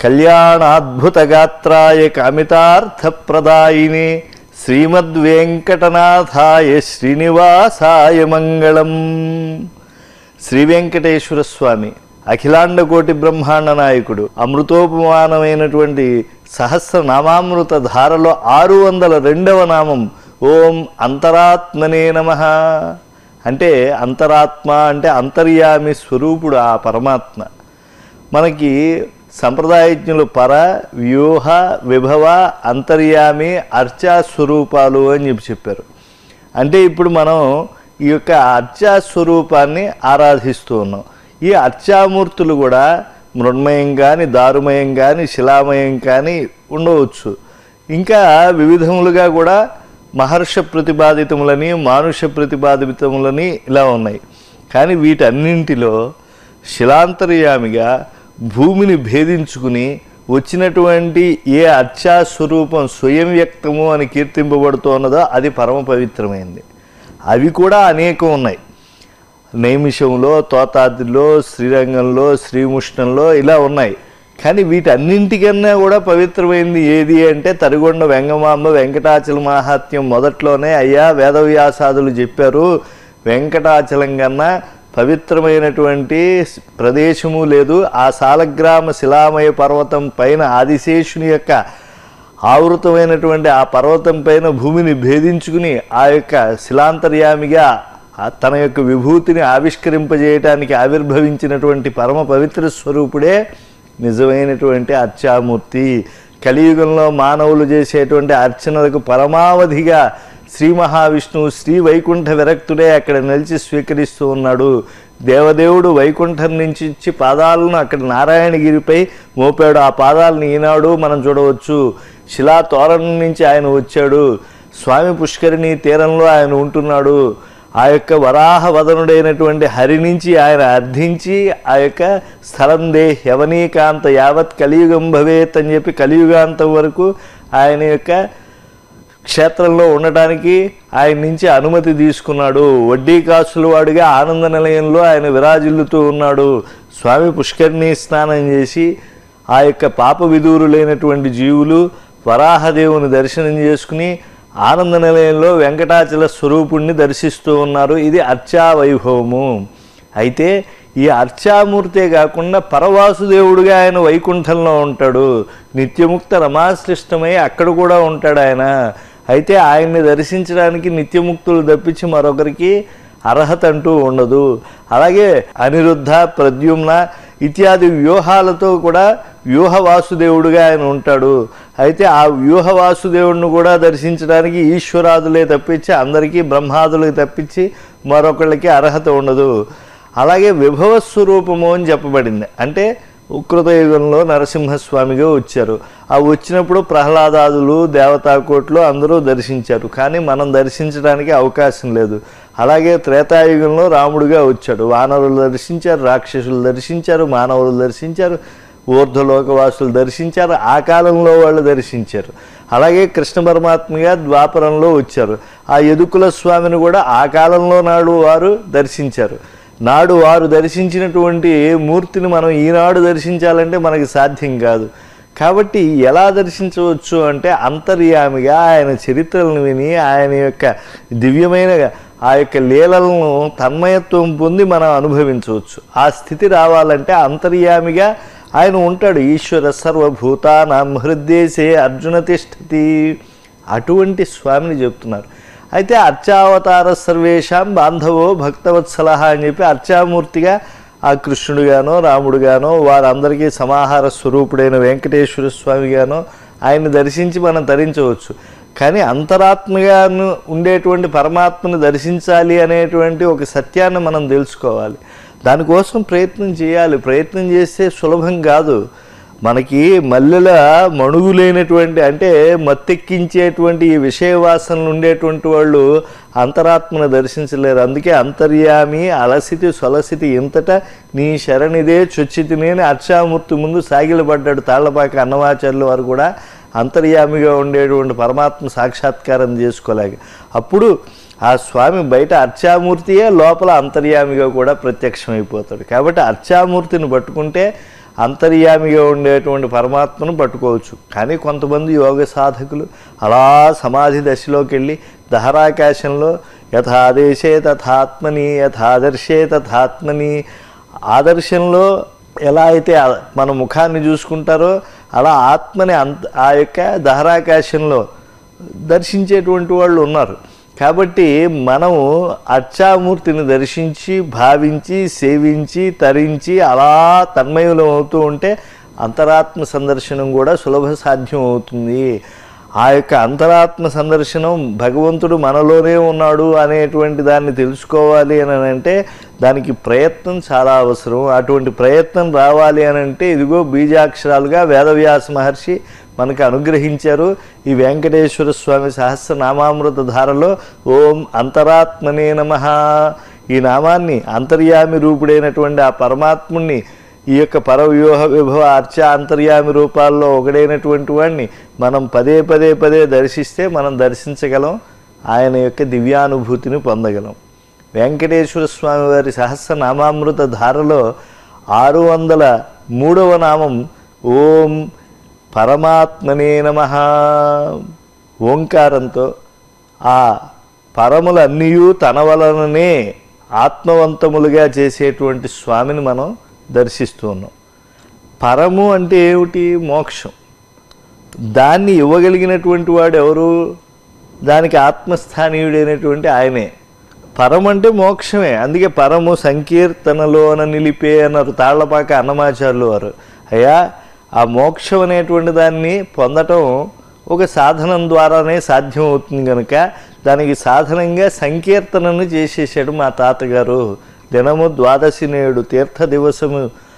కళ్యాణాద్భుతగాత్రాయ కామితార్థప్రదాయినే శ్రీమద్వేంకటనాథాయ శ్రీనివాసాయ మంగళం శ్రీ వెంకటేశ్వర స్వామి అఖిలాండ కోటి బ్రహ్మాండ నాయకుడు అమృతోపమానమైనటువంటి సహస్ర నామామృత ధారలో ఆరు వందల రెండవ నామం ఓం అంతరాత్మనే నమ అంటే అంతరాత్మ అంటే అంతర్యామి స్వరూపుడు ఆ పరమాత్మ మనకి సంప్రదాయజ్ఞులు పర వ్యూహ విభవ అంతర్యామి అర్చా స్వరూపాలు అని చెప్పి చెప్పారు అంటే ఇప్పుడు మనం ఈ యొక్క అర్చా స్వరూపాన్ని ఆరాధిస్తూ ఉన్నాం ఈ అర్చామూర్తులు కూడా మృణ్మయం కానీ దారుమయం కానీ శిలామయం కానీ ఉండవచ్చు ఇంకా వివిధములుగా కూడా మహర్ష ప్రతిపాదితములని మానుష ప్రతిపాదితములని ఇలా ఉన్నాయి కానీ వీటన్నింటిలో శిలాంతర్యామిగా భూమిని భేదించుకుని వచ్చినటువంటి ఏ అర్చా స్వరూపం స్వయం వ్యక్తము అని కీర్తింపబడుతున్నదో అది పరమ పవిత్రమైంది అవి కూడా అనేకం ఉన్నాయి నైమిషంలో తోతాద్రిలో శ్రీరంగంలో శ్రీముష్ణంలో ఇలా ఉన్నాయి కానీ వీటన్నింటికన్నా కూడా పవిత్రమైంది ఏది అంటే తరిగొండ వెంగమాంబ వెంకటాచల మహాత్మ్యం మొదట్లోనే అయ్యా వేదవ్యాసాదులు చెప్పారు వెంకటాచలం కన్నా పవిత్రమైనటువంటి ప్రదేశము లేదు ఆ సాలగ్రామ శిలామయ పర్వతం పైన ఆదిశేషుని యొక్క ఆవృతమైనటువంటి ఆ పర్వతం పైన భూమిని భేదించుకుని ఆ యొక్క శిలాంతర్యామిగా ఆ తన యొక్క విభూతిని ఆవిష్కరింపజేయటానికి ఆవిర్భవించినటువంటి పరమ పవిత్ర స్వరూపుడే నిజమైనటువంటి అర్చామూర్తి కలియుగంలో మానవులు చేసేటువంటి అర్చనలకు పరమావధిగా శ్రీ మహావిష్ణువు శ్రీ వైకుంఠ విరక్తుడే అక్కడ నిలిచి స్వీకరిస్తూ ఉన్నాడు దేవదేవుడు వైకుంఠం నుంచి ఇచ్చి పాదాలను అక్కడ నారాయణగిరిపై మోపాడు ఆ పాదాలను ఈనాడు మనం చూడవచ్చు శిలా తోరణం నుంచి ఆయన వచ్చాడు స్వామి పుష్కరిణి తీరంలో ఆయన ఉంటున్నాడు ఆ యొక్క వరాహ వదనుడైనటువంటి హరి నుంచి ఆయన అర్థించి ఆ యొక్క స్థలం దే యవనీకాంత యావత్ కలియుగం భవేత్ అని చెప్పి కలియుగాంతం వరకు ఆయన యొక్క క్షేత్రంలో ఉండటానికి ఆయన నుంచి అనుమతి తీసుకున్నాడు వడ్డీ కాసుల వాడిగా ఆనంద నిలయంలో ఆయన విరాజిల్లుతూ ఉన్నాడు స్వామి పుష్కరిణి స్నానం చేసి ఆ యొక్క పాప విదూరులైనటువంటి జీవులు వరాహదేవుని దర్శనం చేసుకుని ఆనంద నిలయంలో వెంకటాచల స్వరూపుణ్ణి దర్శిస్తూ ఉన్నారు ఇది అర్చా వైభవము అయితే ఈ అర్చామూర్తే కాకుండా పరవాసుదేవుడుగా ఆయన వైకుంఠంలో ఉంటాడు నిత్యముక్త రమాశ్లిష్టమై అక్కడ కూడా ఉంటాడు ఆయన అయితే ఆయన్ని దర్శించడానికి నిత్యముక్తులు తప్పించి మరొకరికి అర్హత అంటూ ఉండదు అలాగే అనిరుద్ధ ప్రద్యుమ్న ఇత్యాది వ్యూహాలతో కూడా వ్యూహ వాసుదేవుడుగా ఆయన ఉంటాడు అయితే ఆ వ్యూహ వాసుదేవుడిని కూడా దర్శించడానికి ఈశ్వరాదులే తప్పించి అందరికీ బ్రహ్మాదులకి తప్పించి మరొకళ్ళకి అర్హత ఉండదు అలాగే విభవ స్వరూపము అని చెప్పబడింది అంటే ఉకృత యుగంలో నరసింహస్వామిగా వచ్చారు ఆ వచ్చినప్పుడు ప్రహ్లాదాదులు దేవతాకోట్లు అందరూ దర్శించారు కానీ మనం దర్శించడానికి అవకాశం లేదు అలాగే త్రేతాయుగంలో రాముడుగా వచ్చాడు వానరులు దర్శించారు రాక్షసులు దర్శించారు మానవులు దర్శించారు ఊర్ధ్వలోకవాసులు దర్శించారు ఆ కాలంలో వాళ్ళు దర్శించారు అలాగే కృష్ణ పరమాత్మగా ద్వాపరంలో వచ్చారు ఆ యదుకుల స్వామిని కూడా ఆ కాలంలో నాడు వారు దర్శించారు నాడు వారు దర్శించినటువంటి మూర్తిని మనం ఈనాడు దర్శించాలంటే మనకి సాధ్యం కాదు కాబట్టి ఎలా దర్శించవచ్చు అంటే అంతర్యామిగా ఆయన చరిత్రలను విని ఆయన యొక్క దివ్యమైన ఆ యొక్క లీలలను తన్మయత్వం పొంది మనం అనుభవించవచ్చు ఆ స్థితి రావాలంటే అంతర్యామిగా ఆయన ఉంటాడు ఈశ్వర సర్వభూతానాం హృద్దేశే అర్జున తిష్టతి అటువంటి స్వామిని చెప్తున్నారు అయితే అర్చావతార సర్వేషాం బాంధవో భక్తవత్సల అని చెప్పి అర్చామూర్తిగా ఆ కృష్ణుడుగానో రాముడుగానో వారందరికీ సమాహార స్వరూపుడైన వెంకటేశ్వర స్వామిగానో ఆయన్ని దర్శించి మనం తరించవచ్చు కానీ అంతరాత్మగా ఉండేటువంటి పరమాత్మను దర్శించాలి అనేటువంటి ఒక సత్యాన్ని మనం తెలుసుకోవాలి దానికోసం ప్రయత్నం చేయాలి ప్రయత్నం చేస్తే సులభం కాదు మనకి మల్లెల మణుగులేనటువంటి అంటే మత్తెక్కించేటువంటి ఈ విషయ వాసనలు ఉండేటువంటి వాళ్ళు అంతరాత్మను దర్శించలేరు అందుకే అంతర్యామి అలసితి సొలసితి ఇంతట నీ శరణిదే చొచ్చితిని అని అర్చామూర్తి ముందు సాగిలపడ్డాడు తాళ్లపాక అన్నమాచార్యుల వారు కూడా అంతర్యామిగా ఉండేటువంటి పరమాత్మ సాక్షాత్కారం చేసుకోలేక అప్పుడు ఆ స్వామి బయట అర్చామూర్తియే లోపల అంతర్యామిగా కూడా ప్రత్యక్షమైపోతాడు కాబట్టి అర్చామూర్తిని పట్టుకుంటే అంతర్యామిగా ఉండేటువంటి పరమాత్మను పట్టుకోవచ్చు కానీ కొంతమంది యోగ సాధకులు అలా సమాధి దశలోకి వెళ్ళి దహరాకాశంలో యథాదేశే తథాత్మని యథాదర్శే తథాత్మని ఆదర్శంలో ఎలా అయితే ఆ- మన ముఖాన్ని చూసుకుంటారో అలా ఆత్మని అంత ఆ యొక్క దహరాకాశంలో దర్శించేటువంటి వాళ్ళు ఉన్నారు కాబట్టి మనము అర్చామూర్తిని దర్శించి భావించి సేవించి తరించి అలా తన్మయులం అవుతూ ఉంటే అంతరాత్మ సందర్శనం కూడా సులభ సాధ్యం అవుతుంది ఆ యొక్క అంతరాత్మ సందర్శనం భగవంతుడు మనలోనే ఉన్నాడు అనేటువంటి దాన్ని తెలుసుకోవాలి అని అంటే దానికి ప్రయత్నం చాలా అవసరం అటువంటి ప్రయత్నం రావాలి అని అంటే ఇదిగో బీజాక్షరాలుగా వేదవ్యాస మహర్షి మనకు అనుగ్రహించారు ఈ వెంకటేశ్వర స్వామి సహస్రనామామృత ధారలో ఓం అంతరాత్మనే నమ ఈ నామాన్ని అంతర్యామి రూపుడైనటువంటి ఆ పరమాత్ముణ్ణి ఈ యొక్క పరవ్యూహ విభవ అర్చ అంతర్యామి రూపాల్లో ఒకడైనటువంటి వాడిని మనం పదే పదే పదే దర్శిస్తే మనం దర్శించగలం ఆయన యొక్క దివ్యానుభూతిని పొందగలం వెంకటేశ్వర స్వామి వారి సహస్రనామామృత ధారలో ఆరు వందల మూడవ నామం ఓం పరమాత్మనే నమ ఓంకారంతో ఆ పరములన్నీయూ తన వలననే ఆత్మవంతములుగా చేసేటువంటి స్వామిని మనం దర్శిస్తూ ఉన్నాం పరము అంటే ఏమిటి మోక్షం దాన్ని ఇవ్వగలిగినటువంటి వాడు ఎవరు దానికి ఆత్మస్థానీయుడైనటువంటి ఆయనే పరం అంటే మోక్షమే అందుకే పరము సంకీర్తనలోన నిలిపే అన్నారు తాళ్లపాక అన్నమాచార్యులు వారు అయ్యా ఆ మోక్షం అనేటువంటి దాన్ని పొందటం ఒక సాధనం ద్వారానే సాధ్యం అవుతుంది కనుక దానికి సాధనంగా సంకీర్తనను చేసేసాడు మా తాతగారు దినము ద్వాదశి నేడు తీర్థ దివసము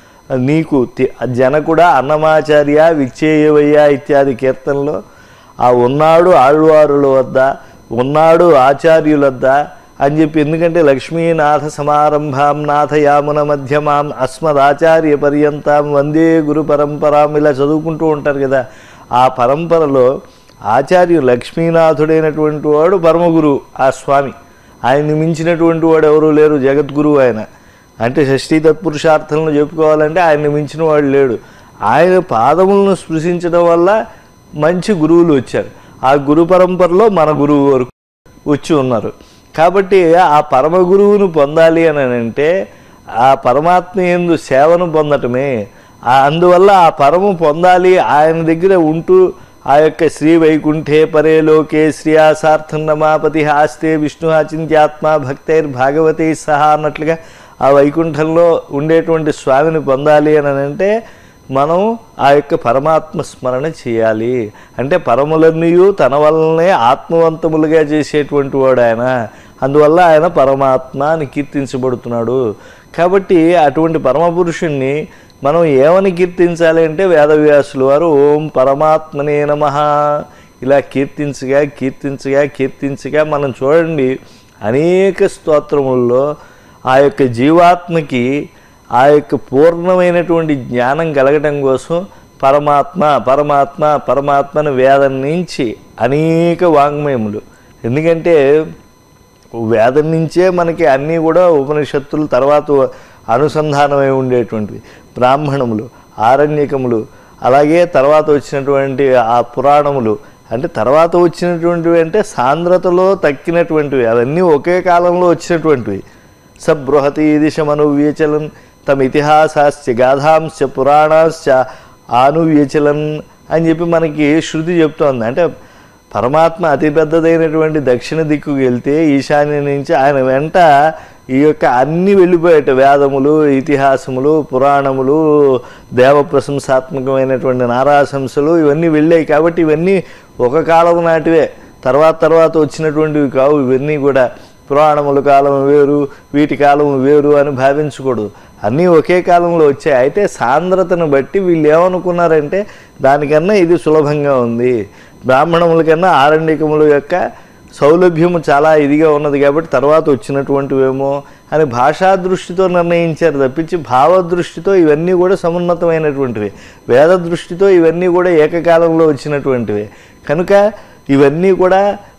నీకు తి- జనకుడా అన్నమాచార్య విచ్చేయవయ్యా ఇత్యాది కీర్తనలో ఆ ఉన్నాడు ఆళ్వారుల వద్ద ఉన్నాడు ఆచార్యుల వద్ద అని చెప్పి ఎందుకంటే లక్ష్మీనాథ సమారంభాం నాథయామున మధ్యమాం అస్మదాచార్య పర్యంతం వందే గురు పరంపరాం ఇలా చదువుకుంటూ ఉంటారు కదా ఆ పరంపరలో ఆచార్యు లక్ష్మీనాథుడైనటువంటి వాడు పరమగురు ఆ స్వామి ఆయన్ని మించినటువంటి వాడు ఎవరూ లేరు జగద్గురువు ఆయన అంటే షష్ఠీ తత్పురుషార్థంలో చెప్పుకోవాలంటే ఆయన్ని మించిన వాడు లేడు ఆయన పాదములను స్పృశించడం వల్ల మంచి గురువులు వచ్చారు ఆ గురు పరంపరలో మన గురువు వరకు వచ్చి ఉన్నారు కాబట్టి ఆ పరమ గురువును పొందాలి అని అంటే ఆ పరమాత్మ ఎందు సేవను పొందటమే ఆ అందువల్ల ఆ పరము పొందాలి ఆయన దగ్గర ఉంటూ ఆ యొక్క శ్రీ వైకుంఠే పరే లోకే శ్రీయాసార్థం రమాపతి ఆస్తే విష్ణు అచింత్యాత్మ భక్తైర్ భాగవతి సహా అన్నట్లుగా ఆ వైకుంఠంలో ఉండేటువంటి స్వామిని పొందాలి అని అంటే మనం ఆ యొక్క పరమాత్మ స్మరణ చేయాలి అంటే పరములన్నీయు తన వల్లనే ఆత్మవంతములుగా చేసేటువంటి వాడు ఆయన అందువల్ల ఆయన పరమాత్మ అని కీర్తించబడుతున్నాడు కాబట్టి అటువంటి పరమపురుషుణ్ణి మనం ఏమని కీర్తించాలి అంటే వేదవ్యాసులు వారు ఓం పరమాత్మనే నమ ఇలా కీర్తించగా కీర్తించగా కీర్తించగా మనం చూడండి అనేక స్తోత్రముల్లో ఆ యొక్క జీవాత్మకి ఆ యొక్క పూర్ణమైనటువంటి జ్ఞానం కలగటం కోసం పరమాత్మ పరమాత్మ పరమాత్మను వేదం నుంచి అనేక వాంగ్మయములు ఎందుకంటే వేదం నుంచే మనకి అన్నీ కూడా ఉపనిషత్తులు తర్వాత అనుసంధానమై ఉండేటువంటివి బ్రాహ్మణములు ఆరణ్యకములు అలాగే తర్వాత వచ్చినటువంటి ఆ పురాణములు అంటే తర్వాత వచ్చినటువంటివి అంటే సాంద్రతలో తక్కినటువంటివి అవన్నీ ఒకే కాలంలో వచ్చినటువంటివి సబృహతి దిశమను వ్యచలన్ తమ ఇతిహాసాశ్చ గాథాంశ పురాణాశ్చ ఆనువ్యచలన్ అని చెప్పి మనకి శృతి చెప్తోంది అంటే పరమాత్మ అతి పెద్దదైనటువంటి దక్షిణ దిక్కుకు వెళ్తే ఈశాన్యం నుంచి ఆయన వెంట ఈ యొక్క అన్ని వెళ్ళిపోయేట వేదములు ఇతిహాసములు పురాణములు దేవ ప్రశంసాత్మకమైనటువంటి నారాశంసలు ఇవన్నీ వెళ్ళాయి కాబట్టి ఇవన్నీ ఒక కాలం నాటివే తర్వాత తర్వాత వచ్చినటువంటివి కావు ఇవన్నీ కూడా పురాణముల కాలం వేరు వీటి కాలం వేరు అని భావించకూడదు అన్నీ ఒకే కాలంలో వచ్చాయి అయితే సాంద్రతను బట్టి వీళ్ళు ఏమనుకున్నారంటే దానికన్నా ఇది సులభంగా ఉంది బ్రాహ్మణముల కన్నా ఆరణ్యకముల యొక్క సౌలభ్యము చాలా ఇదిగా ఉన్నది కాబట్టి తర్వాత వచ్చినటువంటివేమో అని భాషా దృష్టితో నిర్ణయించారు తప్పించి భావ దృష్టితో ఇవన్నీ కూడా సమున్నతమైనటువంటివి వేద దృష్టితో ఇవన్నీ కూడా ఏకకాలంలో వచ్చినటువంటివి కనుక ఇవన్నీ కూడా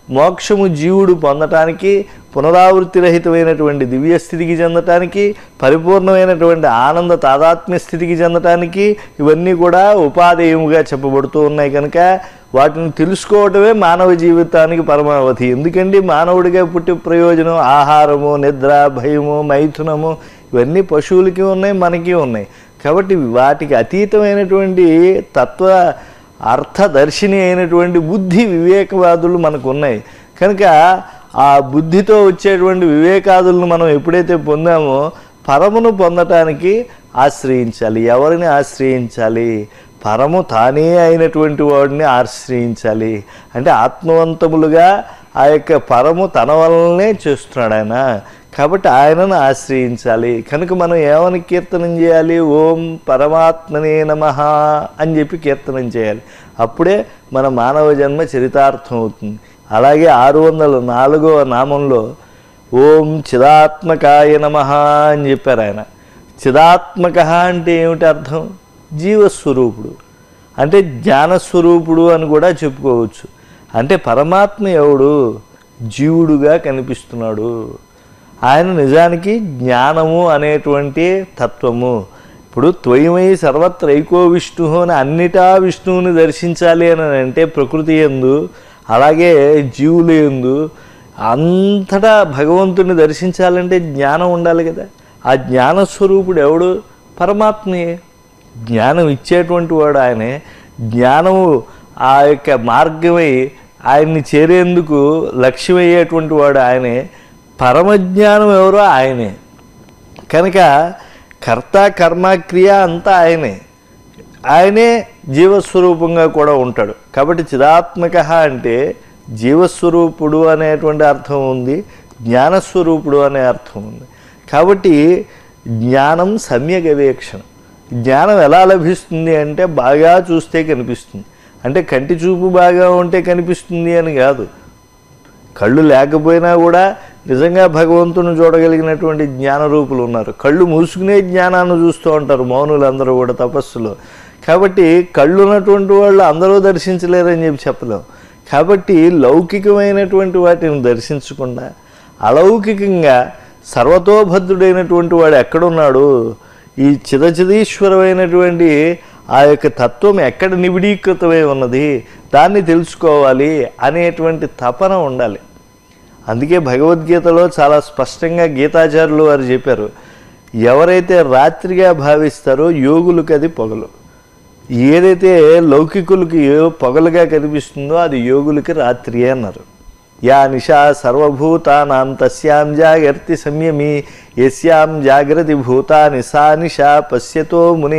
మోక్షము జీవుడు పొందటానికి పునరావృత్తి రహితమైనటువంటి దివ్య స్థితికి చెందటానికి పరిపూర్ణమైనటువంటి ఆనంద తాదాత్మ్య స్థితికి చెందటానికి ఇవన్నీ కూడా ఉపాధేయముగా చెప్పబడుతూ ఉన్నాయి కనుక వాటిని తెలుసుకోవటమే మానవ జీవితానికి పరమావధి ఎందుకంటే మానవుడిగా పుట్టి ప్రయోజనం ఆహారము నిద్ర భయము మైథునము ఇవన్నీ పశువులకి ఉన్నాయి మనకి ఉన్నాయి కాబట్టి వాటికి అతీతమైనటువంటి తత్వ అర్థదర్శిని అయినటువంటి బుద్ధి వివేకవాదులు మనకు ఉన్నాయి కనుక ఆ బుద్ధితో వచ్చేటువంటి వివేకాదులను మనం ఎప్పుడైతే పొందామో పరమును పొందటానికి ఆశ్రయించాలి ఎవరిని ఆశ్రయించాలి పరము తానే అయినటువంటి వాడిని ఆశ్రయించాలి అంటే ఆత్మవంతములుగా ఆ యొక్క పరము తన వలనే చేస్తున్నాడు ఆయన కాబట్టి ఆయనను ఆశ్రయించాలి కనుక మనం ఏమని కీర్తనం చేయాలి ఓం పరమాత్మనే నమ అని చెప్పి కీర్తనం చేయాలి అప్పుడే మన మానవ జన్మ చరితార్థం అవుతుంది అలాగే ఆరు వందల నాలుగవ నామంలో ఓం చిదాత్మకాయ నమ అని చెప్పారు ఆయన చిదాత్మక అంటే ఏమిటి అర్థం జీవస్వరూపుడు అంటే జ్ఞానస్వరూపుడు అని కూడా చెప్పుకోవచ్చు అంటే పరమాత్మ ఎవడు జీవుడుగా కనిపిస్తున్నాడు ఆయన నిజానికి జ్ఞానము అనేటువంటి తత్వము ఇప్పుడు త్వయమై సర్వత్ర ఐకో విష్ణు అని అన్నిటా విష్ణువుని దర్శించాలి అని అంటే ప్రకృతి ఎందు అలాగే జీవులు ఎందు అంతటా భగవంతుని దర్శించాలంటే జ్ఞానం ఉండాలి కదా ఆ జ్ఞానస్వరూపుడు ఎవడు పరమాత్మయే జ్ఞానం ఇచ్చేటువంటి వాడు ఆయనే జ్ఞానము ఆ యొక్క మార్గమై ఆయన్ని చేరేందుకు లక్ష్యమయ్యేటువంటి వాడు ఆయనే పరమజ్ఞానం ఎవరో ఆయనే కనుక కర్త కర్మ క్రియ అంతా ఆయనే ఆయనే జీవస్వరూపంగా కూడా ఉంటాడు కాబట్టి చిదాత్మక అంటే జీవస్వరూపుడు అనేటువంటి అర్థం ఉంది జ్ఞానస్వరూపుడు అనే అర్థం ఉంది కాబట్టి జ్ఞానం సమ్యక్ అవేక్షణ జ్ఞానం ఎలా లభిస్తుంది అంటే బాగా చూస్తే కనిపిస్తుంది అంటే కంటి చూపు బాగా ఉంటే కనిపిస్తుంది అని కాదు కళ్ళు లేకపోయినా కూడా నిజంగా భగవంతుని చూడగలిగినటువంటి జ్ఞానరూపులు ఉన్నారు కళ్ళు మూసుకునే జ్ఞానాన్ని చూస్తూ ఉంటారు మౌనులందరూ కూడా తపస్సులో కాబట్టి కళ్ళు ఉన్నటువంటి వాళ్ళు అందరూ దర్శించలేరని చెప్పి చెప్పలేం కాబట్టి లౌకికమైనటువంటి వాటిని దర్శించకుండా అలౌకికంగా సర్వతోభద్రుడైనటువంటి వాడు ఎక్కడున్నాడు ఈ చిదచిదీశ్వరమైనటువంటి ఆ యొక్క తత్వం ఎక్కడ నిబిడీకృతమై ఉన్నది దాన్ని తెలుసుకోవాలి అనేటువంటి తపన ఉండాలి అందుకే భగవద్గీతలో చాలా స్పష్టంగా గీతాచార్యులు వారు చెప్పారు ఎవరైతే రాత్రిగా భావిస్తారో యోగులకు అది పొగలు ఏదైతే లౌకికులకి పొగలుగా కనిపిస్తుందో అది యోగులకి రాత్రి అన్నారు యా నిశా సర్వభూతానాం తస్యాం జాగర్తి సంయమి యస్యాం జాగ్రతి భూతాని సా నిశా పశ్యతో మునే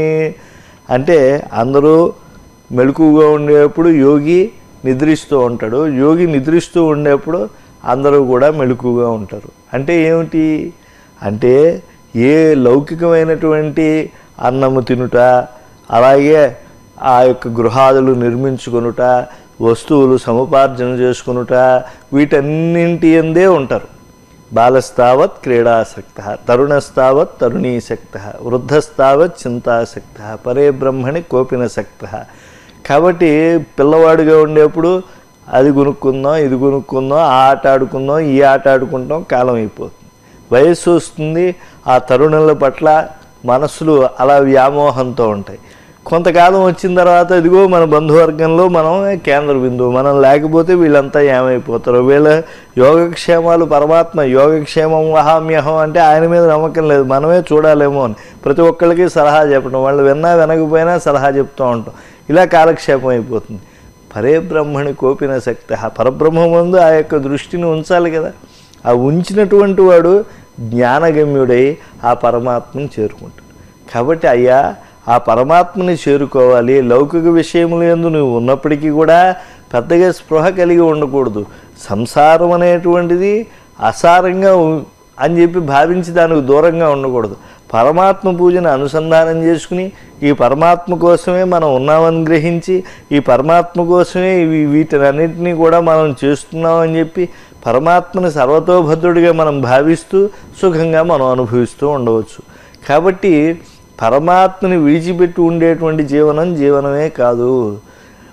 అంటే అందరూ మెలకుగా ఉండేప్పుడు యోగి నిద్రిస్తూ ఉంటాడు యోగి నిద్రిస్తూ ఉండేప్పుడు అందరూ కూడా మెలకుగా ఉంటారు అంటే ఏమిటి అంటే ఏ లౌకికమైనటువంటి అన్నము తినుట అలాగే ఆ యొక్క గృహాదులు నిర్మించుకొనుట వస్తువులు సముపార్జన చేసుకొనుట వీటన్నింటి ఎందే ఉంటారు బాలస్తావత్ క్రీడాసక్త తరుణస్తావత్ తరుణీసక్త వృద్ధస్తావత్ చింతాసక్త పరే బ్రహ్మణి కోపినసక్త కాబట్టి పిల్లవాడిగా ఉండేప్పుడు అది కొనుక్కుందాం ఇది కొనుక్కుందాం ఆ ఆట ఆడుకుందాం ఈ ఆట ఆడుకుంటాం కాలం అయిపోతుంది వయస్సు వస్తుంది ఆ తరుణుల పట్ల మనసులు అలా వ్యామోహంతో ఉంటాయి కొంతకాలం వచ్చిన తర్వాత ఇదిగో మన బంధువర్గంలో మనం కేంద్ర బిందువు మనం లేకపోతే వీళ్ళంతా ఏమైపోతారు వీళ్ళ యోగక్షేమాలు పరమాత్మ యోగక్షేమం వహామ్యహం అంటే ఆయన మీద నమ్మకం లేదు మనమే చూడాలేమో అని ప్రతి ఒక్కరికి సలహా చెప్పడం వాళ్ళు విన్నా వినకపోయినా సలహా చెప్తూ ఉంటాం ఇలా కాలక్షేపం అయిపోతుంది పరే బ్రహ్మణి కోపిన శక్తి ఆ పరబ్రహ్మ ముందు ఆ యొక్క దృష్టిని ఉంచాలి కదా ఆ ఉంచినటువంటి వాడు జ్ఞానగమ్యుడై ఆ పరమాత్మను చేరుకుంటాడు కాబట్టి అయ్యా ఆ పరమాత్మని చేరుకోవాలి లౌకిక విషయములు ఎందు నువ్వు ఉన్నప్పటికీ కూడా పెద్దగా స్పృహ కలిగి ఉండకూడదు సంసారం అనేటువంటిది అసారంగా ఉ- అని చెప్పి భావించి దానికి దూరంగా ఉండకూడదు పరమాత్మ పూజను అనుసంధానం చేసుకుని ఈ పరమాత్మ కోసమే మనం ఉన్నామని గ్రహించి ఈ పరమాత్మ కోసమే ఇవి వీటినన్నింటినీ కూడా మనం చేస్తున్నామని చెప్పి పరమాత్మని సర్వతోభద్రుడిగా మనం భావిస్తూ సుఖంగా మనం అనుభవిస్తూ ఉండవచ్చు కాబట్టి పరమాత్మని విడిచిపెట్టి ఉండేటువంటి జీవనం జీవనమే కాదు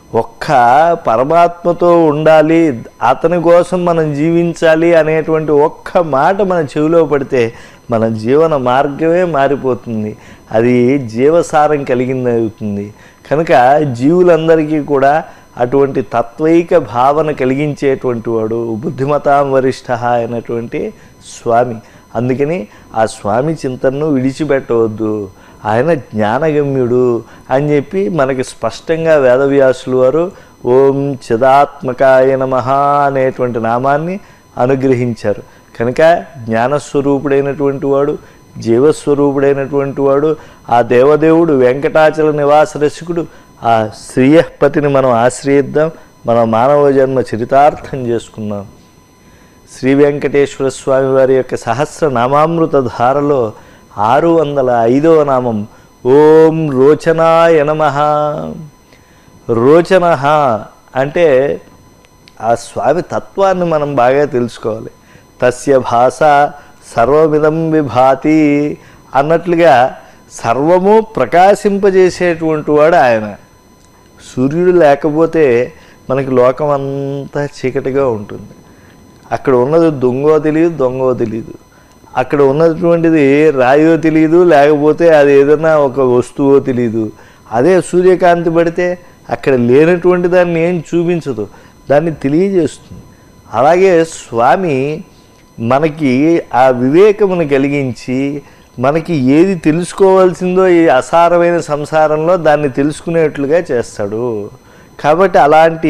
ఒక్క పరమాత్మతో ఉండాలి అతని కోసం మనం జీవించాలి అనేటువంటి ఒక్క మాట మన చెవిలో పడితే మన జీవన మార్గమే మారిపోతుంది అది జీవసారం కలిగింది అవుతుంది కనుక జీవులందరికీ కూడా అటువంటి తత్వైక భావన కలిగించేటువంటి వాడు బుద్ధిమతాం వరిష్ఠ అయినటువంటి స్వామి అందుకని ఆ స్వామి చింతనను విడిచిపెట్టవద్దు ఆయన జ్ఞానగమ్యుడు అని చెప్పి మనకి స్పష్టంగా వేదవ్యాసులు వారు ఓం చిదాత్మకాయ నమ అనేటువంటి నామాన్ని అనుగ్రహించారు కనుక జ్ఞానస్వరూపుడైనటువంటి వాడు జీవస్వరూపుడైనటువంటి వాడు ఆ దేవదేవుడు వెంకటాచల నివాస రసికుడు ఆ శ్రీయపతిని మనం ఆశ్రయిద్దాం మన మానవ జన్మ చరితార్థం చేసుకుందాం శ్రీ వెంకటేశ్వర స్వామి వారి యొక్క సహస్ర నామామృత ధారలో ఆరు వందల ఐదవ నామం ఓం రోచనాయ నమ రోచన అంటే ఆ స్వామి తత్వాన్ని మనం బాగా తెలుసుకోవాలి తస్య భాష సర్వమిదం విభాతి అన్నట్లుగా సర్వము ప్రకాశింపజేసేటువంటి వాడు ఆయన సూర్యుడు లేకపోతే మనకి లోకం అంతా చీకటిగా ఉంటుంది అక్కడ ఉన్నది దొంగో తెలియదు దొంగో తెలియదు అక్కడ ఉన్నటువంటిది రాయో తెలియదు లేకపోతే అది ఏదైనా ఒక వస్తువో తెలియదు అదే సూర్యకాంతి పడితే అక్కడ లేనటువంటి దాన్ని ఏం చూపించదు దాన్ని తెలియజేస్తుంది అలాగే స్వామి మనకి ఆ వివేకమును కలిగించి మనకి ఏది తెలుసుకోవాల్సిందో ఈ అసారమైన సంసారంలో దాన్ని తెలుసుకునేట్లుగా చేస్తాడు కాబట్టి అలాంటి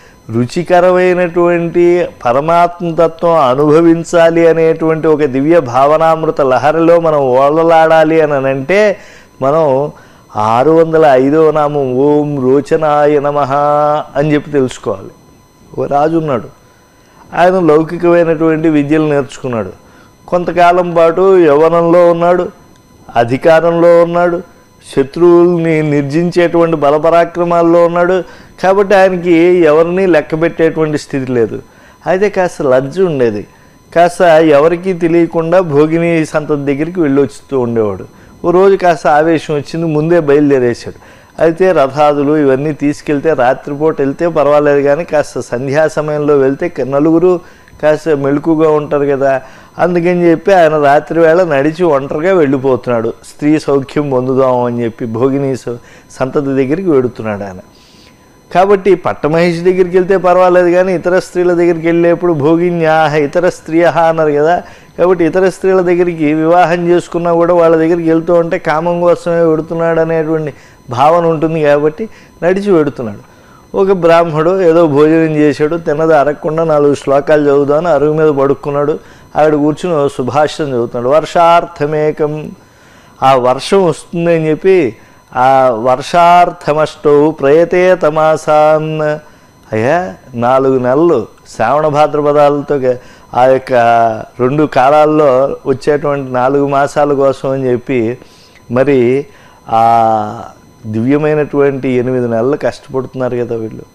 రుచికరమైనటువంటి పరమాత్మతత్వం అనుభవించాలి అనేటువంటి ఒక దివ్య భావనామృత లహరిలో మనం ఓళ్ళలాడాలి అని అంటే మనం ఆరు వందల ఐదవ నామం ఓం రోచనాయ నమ అని చెప్పి తెలుసుకోవాలి ఓ రాజు ఉన్నాడు ఆయన లౌకికమైనటువంటి విద్యలు నేర్చుకున్నాడు కొంతకాలం పాటు యవ్వనంలో ఉన్నాడు అధికారంలో ఉన్నాడు శత్రువుల్ని నిర్జించేటువంటి బలపరాక్రమాల్లో ఉన్నాడు కాబట్టి ఆయనకి ఎవరిని లెక్క పెట్టేటువంటి స్థితి లేదు అయితే కాస్త లజ్జ ఉండేది కాస్త ఎవరికీ తెలియకుండా భోగిని సంతతి దగ్గరికి వెళ్ళొచ్చుతూ ఉండేవాడు ఓ రోజు కాస్త ఆవేశం వచ్చింది ముందే బయలుదేరేశాడు అయితే రథాదులు ఇవన్నీ తీసుకెళ్తే రాత్రిపూట వెళ్తే పర్వాలేదు కానీ కాస్త సంధ్యా సమయంలో వెళ్తే క- నలుగురు కాస్త మెళుకుగా ఉంటారు కదా అందుకని చెప్పి ఆయన రాత్రి వేళ నడిచి ఒంటరిగా వెళ్ళిపోతున్నాడు స్త్రీ సౌఖ్యం పొందుదాం అని చెప్పి భోగిని స- సంతతి దగ్గరికి వెడుతున్నాడు ఆయన కాబట్టి పట్టమహేష్ దగ్గరికి వెళ్తే పర్వాలేదు కానీ ఇతర స్త్రీల దగ్గరికి వెళ్ళేప్పుడు భోగిన్యాహ ఇతర స్త్రీయ అన్నారు కదా కాబట్టి ఇతర స్త్రీల దగ్గరికి వివాహం చేసుకున్నా కూడా వాళ్ళ దగ్గరికి వెళ్తూ ఉంటే కామం కోసమే వెడుతున్నాడు అనేటువంటి భావన ఉంటుంది కాబట్టి నడిచి వెడుతున్నాడు ఒక బ్రాహ్మడు ఏదో భోజనం చేశాడు తిన్నది అరగకుండా నాలుగు శ్లోకాలు చదువుదామని అరుగు మీద పడుకున్నాడు ఆవిడ కూర్చుని ఓ సుభాషితం చదువుతున్నాడు వర్షార్థమేకం ఆ వర్షం వస్తుంది అని చెప్పి ఆ వర్షార్థమష్టౌ ప్రయతే తమాసాన్ అయ్యా నాలుగు నెలలు శ్రావణ భాద్రపదాలతో గ- ఆ యొక్క రెండు కాలాల్లో వచ్చేటువంటి నాలుగు మాసాల కోసం అని చెప్పి మరి ఆ దివ్యమైనటువంటి ఎనిమిది నెలలు కష్టపడుతున్నారు కదా వీళ్ళు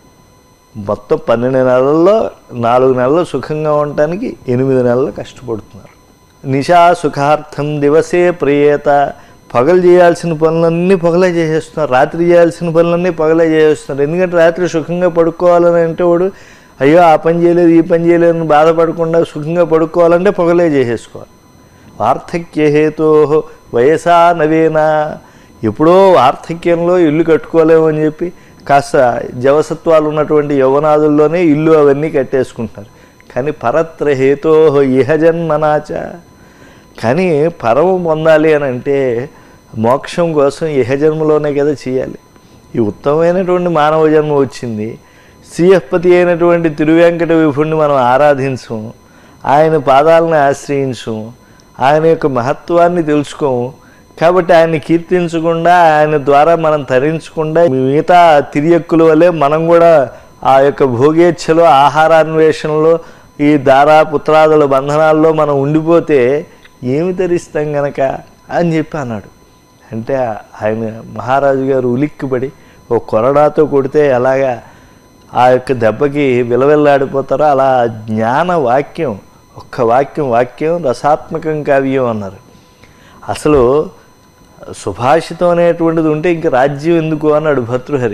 మొత్తం పన్నెండు నెలల్లో నాలుగు నెలలు సుఖంగా ఉండటానికి ఎనిమిది నెలలు కష్టపడుతున్నారు నిశా సుఖార్థం దివసే ప్రియేత పగలు చేయాల్సిన పనులన్నీ పగలే చేసేస్తున్నారు రాత్రి చేయాల్సిన పనులన్నీ పగలే చేసేస్తున్నారు ఎందుకంటే రాత్రి సుఖంగా పడుకోవాలని అంటే వాడు అయ్యో ఆ పని చేయలేదు ఈ పని చేయలేదు అని బాధపడకుండా సుఖంగా పడుకోవాలంటే పగలే చేసేసుకోవాలి వార్ధక్యహేతో వయసా నవేనా ఎప్పుడో వార్ధక్యంలో ఇల్లు కట్టుకోలేము అని చెప్పి కాస్త జవసత్వాలు ఉన్నటువంటి యవనాదుల్లోనే ఇల్లు అవన్నీ కట్టేసుకుంటున్నారు కానీ పరత్ర హేతో ఇహ జన్మనాచ కానీ పరము పొందాలి అని అంటే మోక్షం కోసం ఇహ జన్మలోనే కదా చేయాలి ఈ ఉత్తమమైనటువంటి మానవ జన్మ వచ్చింది శ్రీయపతి అయినటువంటి తిరువెంకట విభుడిని మనం ఆరాధించం ఆయన పాదాలను ఆశ్రయించం ఆయన యొక్క మహత్వాన్ని తెలుసుకోము కాబట్టి ఆయన్ని కీర్తించకుండా ఆయన ద్వారా మనం తరించకుండా మిగతా తిరియక్కుల వల్లే మనం కూడా ఆ యొక్క భోగేచ్ఛలో ఆహారాన్వేషణలో ఈ దారా పుత్రాదుల బంధనాల్లో మనం ఉండిపోతే ఏమి తరిస్తాం గనక అని చెప్పి అన్నాడు అంటే ఆయన మహారాజు గారు ఉలిక్కిపడి ఓ కొరడాతో కొడితే ఎలాగా ఆ యొక్క దెబ్బకి విలవిల్లాడిపోతారో అలా జ్ఞాన వాక్యం ఒక్క వాక్యం వాక్యం రసాత్మకం కావ్యం అన్నారు అసలు సుభాషితం అనేటువంటిది ఉంటే ఇంక రాజ్యం ఎందుకు అన్నాడు భర్తృహరి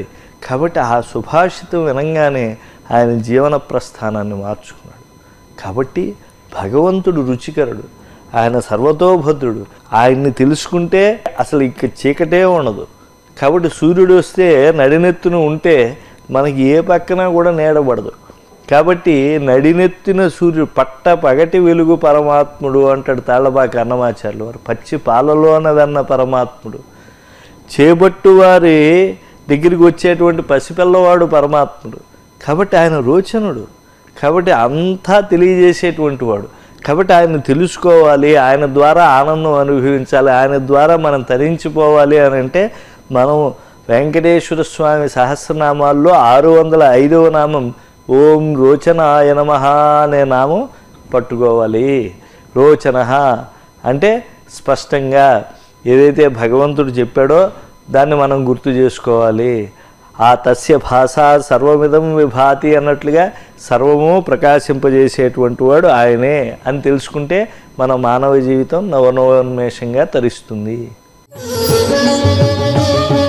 కాబట్టి ఆ సుభాషితం వినంగానే ఆయన జీవన ప్రస్థానాన్ని మార్చుకున్నాడు కాబట్టి భగవంతుడు రుచికరుడు ఆయన సర్వతోభద్రుడు ఆయన్ని తెలుసుకుంటే అసలు ఇక చీకటే ఉండదు కాబట్టి సూర్యుడు వస్తే నడినెత్తున ఉంటే మనకి ఏ పక్కన కూడా నీడబడదు కాబట్టి నడినెత్తిన సూర్యుడు పట్ట పగటి వెలుగు పరమాత్ముడు అంటాడు తాళ్ళబాక అన్నమాచార్యులు వారు పచ్చి పాలలోన వెన్న పరమాత్ముడు చేపట్టు వారి దగ్గరికి వచ్చేటువంటి పసిపిల్లవాడు పరమాత్ముడు కాబట్టి ఆయన రోచనుడు కాబట్టి అంతా తెలియజేసేటువంటి వాడు కాబట్టి ఆయన తెలుసుకోవాలి ఆయన ద్వారా ఆనందం అనుభవించాలి ఆయన ద్వారా మనం తరించిపోవాలి అని అంటే మనం వెంకటేశ్వర స్వామి సహస్రనామాల్లో ఆరు వందల ఐదవ నామం ఓం రోచనాయ నమః అనే నామం పట్టుకోవాలి రోచన అంటే స్పష్టంగా ఏదైతే భగవంతుడు చెప్పాడో దాన్ని మనం గుర్తు చేసుకోవాలి ఆ తస్య భాష సర్వమిదం విభాతి అన్నట్లుగా సర్వము ప్రకాశింపజేసేటువంటి వాడు ఆయనే అని తెలుసుకుంటే మన మానవ జీవితం నవనవోన్మేషంగా తరిస్తుంది Thank you.